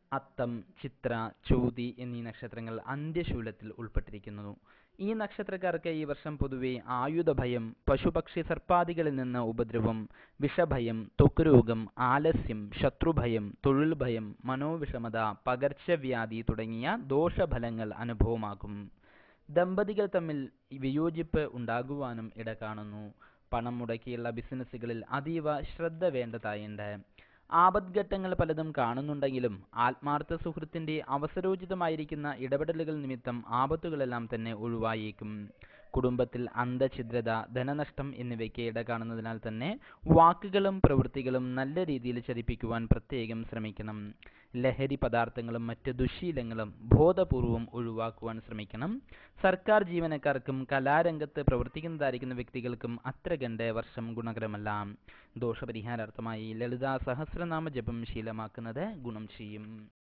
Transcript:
അത്തം ചിത്ര ചോതി എന്നീ നക്ഷത്രങ്ങൾ അന്ത്യശൂലത്തിൽ ഉൾപ്പെട്ടിരിക്കുന്നു ഈ നക്ഷത്രക്കാർക്ക് ഈ വർഷം പൊതുവെ ആയുധഭയം പശുപക്ഷി സർപ്പാദികളിൽ നിന്ന് ഉപദ്രവം വിഷഭയം ത്വക്ക് രോഗം ആലസ്യം ശത്രുഭയം തൊഴിൽ ഭയം മനോവിഷമത പകർച്ചവ്യാധി തുടങ്ങിയ ദോഷഫലങ്ങൾ അനുഭവമാകും ദമ്പതികൾ തമ്മിൽ വിയോജിപ്പ് ഉണ്ടാകുവാനും ഇട കാണുന്നു പണം മുടക്കിയുള്ള ബിസിനസ്സുകളിൽ അതീവ ശ്രദ്ധ വേണ്ടതായുണ്ട് ആപദ്ഘട്ടങ്ങൾ പലതും കാണുന്നുണ്ടെങ്കിലും ആത്മാർത്ഥ സുഹൃത്തിന്റെ അവസരോചിതമായിരിക്കുന്ന ഇടപെടലുകൾ നിമിത്തം ആപത്തുകളെല്ലാം തന്നെ ഒഴിവായേക്കും കുടുംബത്തിൽ അന്തഛിദ്രത ധനനഷ്ടം എന്നിവയ്ക്ക് ഇട കാണുന്നതിനാൽ തന്നെ വാക്കുകളും പ്രവൃത്തികളും നല്ല രീതിയിൽ ചരിപ്പിക്കുവാൻ പ്രത്യേകം ശ്രമിക്കണം ലഹരി പദാർത്ഥങ്ങളും മറ്റ് ദുശ്ശീലങ്ങളും ബോധപൂർവം ഒഴിവാക്കുവാൻ ശ്രമിക്കണം സർക്കാർ ജീവനക്കാർക്കും കലാരംഗത്ത് പ്രവർത്തിക്കുന്നതായിരിക്കുന്ന വ്യക്തികൾക്കും അത്ര കണ്ട് വർഷം ഗുണകരമല്ല ദോഷപരിഹാരാർത്ഥമായി ലളിതാ സഹസ്രനാമ ജപം ശീലമാക്കുന്നത് ഗുണം ചെയ്യും